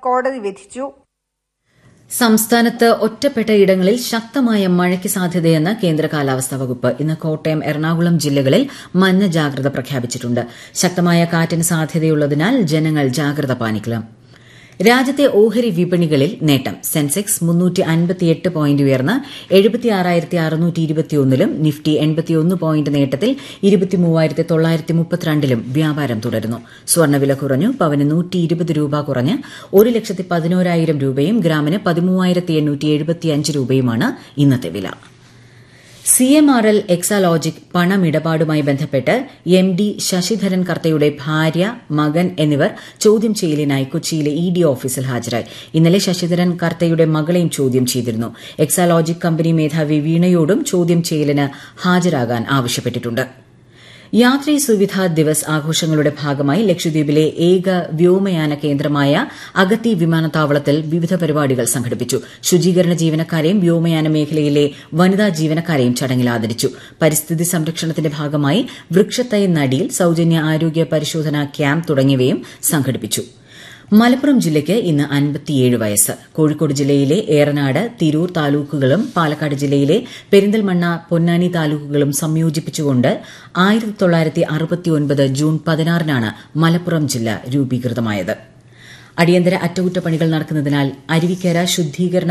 കോടതി വിധിച്ചു സംസ്ഥാനത്ത് ഒറ്റപ്പെട്ട ഇടങ്ങളിൽ ശക്തമായ മഴയ്ക്ക് സാധ്യതയെന്ന് കേന്ദ്ര കാലാവസ്ഥാ വകുപ്പ് ഇന്ന് കോട്ടയം എറണാകുളം ജില്ലകളിൽ മഞ്ഞ ജാഗ്രത പ്രഖ്യാപിച്ചിട്ടുണ്ട് ശക്തമായ കാറ്റിന് സാധ്യതയുള്ളതിനാൽ ജനങ്ങൾ ജാഗ്രത പാലിക്കണം രാജ്യത്തെ ഓഹരി വിപണികളിൽ നേട്ടം സെൻസെക്സ് മുന്നൂറ്റി അൻപത്തിയെട്ട് പോയിന്റ് ഉയർന്ന് എഴുപത്തിയാറായിരത്തി അറുന്നൂറ്റി ഇരുപത്തിയൊന്നിലും നിഫ്റ്റി എൺപത്തിയൊന്ന് പോയിന്റ് നേട്ടത്തിൽ ഇരുപത്തിമൂവായിരത്തി തൊള്ളായിരത്തി മുപ്പത്തിരണ്ടിലും വ്യാപാരം തുടരുന്നു സ്വർണ്ണവില കുറഞ്ഞു പവന് നൂറ്റി ഇരുപത് രൂപ കുറഞ്ഞ് ഒരു ലക്ഷത്തി പതിനോരായിരം രൂപയും ഗ്രാമിന് പതിമൂവായിരത്തി എണ്ണൂറ്റി എഴുപത്തിയഞ്ച് രൂപയുമാണ് ഇന്നത്തെ വില C M R L Exalogic പണമിടപാടുമായി ബന്ധപ്പെട്ട് എം ഡി ശശിധരൻ കർത്തയുടെ ഭാര്യ മകൻ എന്നിവർ ചോദ്യം ചെയ്യലിനായി കൊച്ചിയിലെ ഇ ഡി ഓഫീസിൽ ഹാജരായി ഇന്നലെ ശശിധരൻ കർത്തയുടെ മകളെയും ചോദ്യം ചെയ്തിരുന്നു എക്സാലോജിക് കമ്പനി മേധാവി വീണയോടും ചോദ്യം ചെയ്യലിന് ഹാജരാകാൻ ആവശ്യപ്പെട്ടിട്ടുണ്ട് യാത്രി സുവിധ ദിവസ് ആഘോഷങ്ങളുടെ ഭാഗമായി ലക്ഷദ്വീപിലെ ഏക വ്യോമയാന കേന്ദ്രമായ അഗത്തി വിമാനത്താവളത്തിൽ വിവിധ പരിപാടികൾ സംഘടിപ്പിച്ചു ശുചീകരണ ജീവനക്കാരെയും വ്യോമയാന മേഖലയിലെ വനിതാ ജീവനക്കാരെയും ചടങ്ങിൽ ആദരിച്ചു പരിസ്ഥിതി സംരക്ഷണത്തിന്റെ ഭാഗമായി വൃക്ഷത്തൈ നടിയിൽ സൌജന്യ ആരോഗ്യ പരിശോധനാ ക്യാമ്പ് തുടങ്ങിയവയും സംഘടിപ്പിച്ചു മലപ്പുറം ജില്ലയ്ക്ക് ഇന്ന് അൻപത്തിയേഴ് വയസ്സ് കോഴിക്കോട് ജില്ലയിലെ ഏറനാട് തിരൂർ താലൂക്കുകളും പാലക്കാട് ജില്ലയിലെ പെരിന്തൽമണ്ണ പൊന്നാനി താലൂക്കുകളും സംയോജിപ്പിച്ചുകൊണ്ട് ആയിരത്തി തൊള്ളായിരത്തി അറുപത്തിയൊൻപത് ജൂൺ പതിനാറിനാണ് മലപ്പുറം ജില്ല രൂപീകൃതമായത് അടിയന്തര അറ്റകുറ്റപ്പണികൾ നടക്കുന്നതിനാൽ അരുവിക്കര ശുദ്ധീകരണ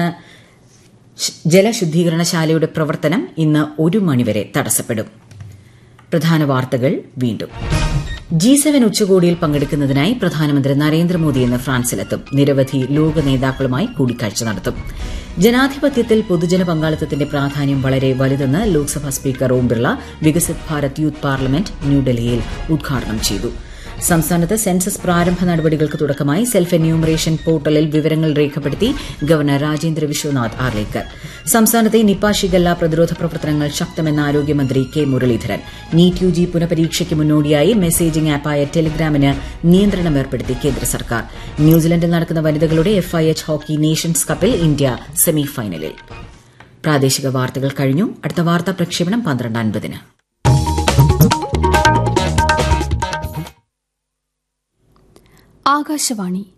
ജലശുദ്ധീകരണശാലയുടെ പ്രവർത്തനം ഇന്ന് ഒരു മണിവരെ തടസ്സപ്പെടും പ്രധാന വാർത്തകൾ വീണ്ടും ജി സെവൻ ഉച്ചകോടിയിൽ പങ്കെടുക്കുന്നതിനായി പ്രധാനമന്ത്രി നരേന്ദ്രമോദി ഇന്ന് ഫ്രാൻസിലെത്തും നിരവധി ലോക നേതാക്കളുമായി കൂടിക്കാഴ്ച നടത്തും ജനാധിപത്യത്തിൽ പൊതുജന പങ്കാളിത്തത്തിന്റെ പ്രാധാന്യം വളരെ വലുതെന്ന് Lok Sabha speaker Om Birla Viksit Bharat youth parliament ന്യൂഡൽഹിയിൽ ഉദ്ഘാടനം ചെയ്തു സംസ്ഥാനത്ത് സെൻസസ് പ്രാരംഭ നടപടികൾക്ക് തുടക്കമായി സെൽഫ് എന്യൂമറേഷൻ പോർട്ടലിൽ വിവരങ്ങൾ രേഖപ്പെടുത്തി ഗവർണർ രാജേന്ദ്ര വിശ്വനാഥ് ആർലേക്കർ സംസ്ഥാനത്തെ നിപ്പ ഷിഗല്ല പ്രതിരോധ പ്രവർത്തനങ്ങൾ ശക്തമെന്ന ആരോഗ്യമന്ത്രി K Muraleedharan NEET U G പുനഃപരീക്ഷയ്ക്ക് മുന്നോടിയായി മെസ്സേജിംഗ് ആപ്പായ ടെലിഗ്രാമിന് നിയന്ത്രണം ഏർപ്പെടുത്തി കേന്ദ്ര സർക്കാർ ന്യൂസിലൻഡിൽ നടക്കുന്ന വനിതകളുടെ എഫ്ഐഎച്ച് ഹോക്കി നേഷൻസ് കപ്പിൽ ഇന്ത്യ സെമിഫൈനലിൽ പ്രാദേശിക വാർത്തകൾ കഴിഞ്ഞു അടുത്ത വാർത്താ പ്രക്ഷേപണം പന്ത്രണ്ട് അൻപതിന് ആകാശവാണി